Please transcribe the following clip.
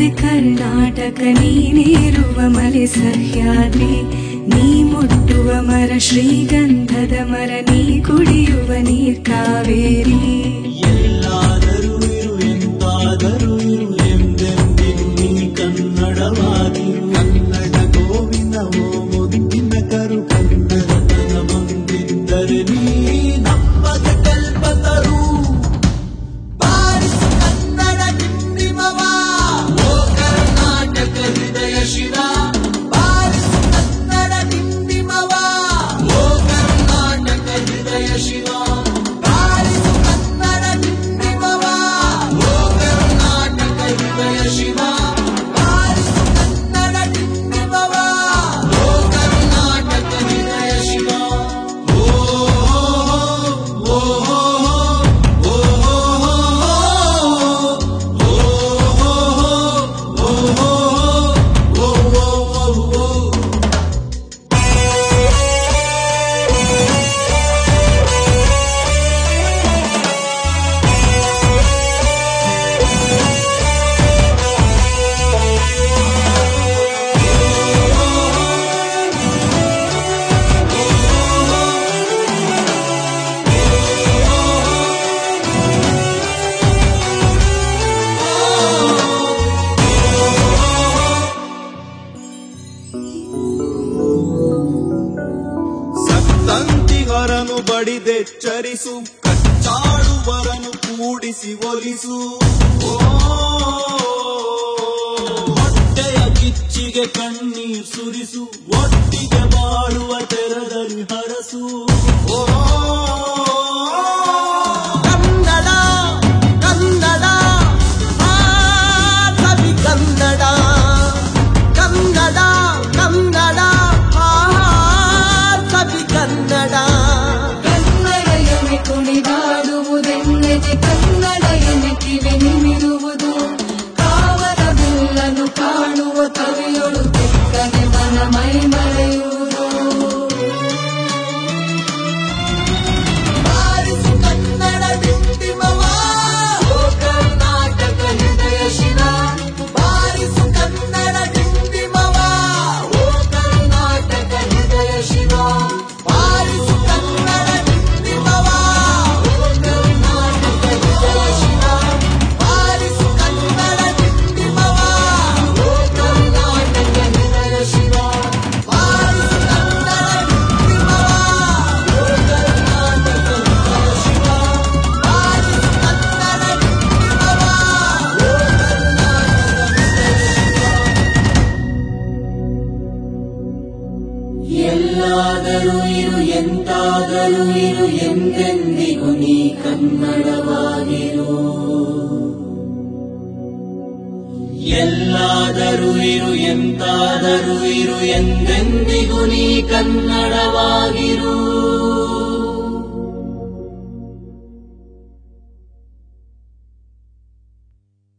ಮತ್ತೆ ಕರ್ನಾಟಕ ನೀನಿರುವ ಮಲೆ ಸಹ್ಯಾದ್ರಿ ನೀ ಮುಟ್ಟುವ ಮರ ಶ್ರೀಗಂಧದ ಮರ ನೀ ಕುಡಿಯುವ ನೀರ್ ಕಾವೇರಿ ಎಲ್ಲಾದರೂ ಇರು ಎಂತಾದರೂ ಇರು ಎಂದೆಂದಿಗೂ ನೀ ಕನ್ನಡವಾಗಿರು ಕನ್ನಡ ಗೋವಿನ ಓ ಮುದ್ದಿನ ಕರು ಕನ್ನಡತನ ಬಂದಿದ್ದರೆ ನೀ ನಮಗೆ ಕಲ್ಪತರು ಬಾರಿಸು ಕನ್ನಡ ಡಿಂಡಿಮವ ಓ ಕರ್ನಾಟಕ ಹೃದಯ ಶಿವ ಬಾರಿಸು ಕನ್ನಡ ಡಿಂಡಿಮವ ಓ ಕರ್ನಾಟಕ ಹೃದಯ ಶಿವ ಬಾರಿಸು ಕನ್ನಡ ಡಿಂಡಿಮವ ಓ ಕರ್ನಾಟಕ ಹೃದಯ ಶಿವ ಬಾರಿಸು ಕನ್ನಡ ಡಿಂಡಿಮವ ಓ ಕರ್ನಾಟಕ ಹೃದಯ ಶಿವ ಓ ಓ ಓ ಸತ್ತಂತಿಗರನು ಬಡಿದೆಚ್ಚರಿಸು ಕಚ್ಚಾಡುವರನು ಕೂಡಿಸಿ ಒಲಿಸು ಓ, ಹೊಟ್ಟೆಯ ಕಿಚ್ಚಿಗೆ ಕಣ್ಣೀರ್ ಸುರಿಸು ಒಟ್ಟಿಗೆ ಬಾಳುವ ತೆರದಲ್ಲಿ ಹರಸು ಓ, ಕನ್ನಡ ಕನ್ನಡ ಆ ಕವಿ ಕನ್ನಡ ಕನ್ನಡ ಕನ್ನಡ ಆ ಕವಿ ಕನ್ನಡ ಕನ್ನಡ ಎನೆ ಕುಣಿದಾಡುವುದೆನ್ನೆದೆ ಕನ್ನಡ ಎನೆ ಕಿವಿ ನಿಮಿರುವುದು ಕಾವಲ ಬಿಲ್ಲನ್ನು ಕಾಣುವ ಕವಿಯೊಳು ತೆಕ್ಕನೆ ಮನ ಮೈ ಮರೆಯುವುದು ಬಾರಿಸು ಕನ್ನಡ ಡಿಂಡಿಮವ ಓ ಕರ್ನಾಟಕ ಹೃದಯ ಶಿವ ಬಾರಿಸು ಕನ್ನಡ ಡಿಂಡಿಮವ ಓ ಕರ್ನಾಟಕ ಹೃದಯ ಶಿವ ಬಾರಿಸು ಕನ್ನಡ ಡಿಂಡಿಮವ ಓ ಕರ್ನಾಟಕ ಹೃದಯ ಶಿವ ಬಾರಿಸು ಕನ್ನಡ ಡಿಂಡಿಮವ ಓ ಕರ್ನಾಟಕ ಹೃದಯ ಶಿವ ಬಾರಿಸು ಕನ್ನಡ ಡಿಂಡಿಮವ ಓ ಕರ್ನಾಟಕ ಹೃದಯ ಶಿವ ಬಾರಿಸು ಕನ್ನಡ ಡಿಂಡಿಮವ ಓ ಎಲ್ಲಾದರೂ ಇರು ಎಂತಾದರೂ ಇರು ಎಂದೆಂದಿಗೂ ನೀ ಕನ್ನಡವಾಗಿರು ಎಲ್ಲಾದರೂ ಇರು ಎಂತಾದರೂ ಇರು ಎಂದೆಂದಿಗೂ ನೀ ಕನ್ನಡವಾಗಿರು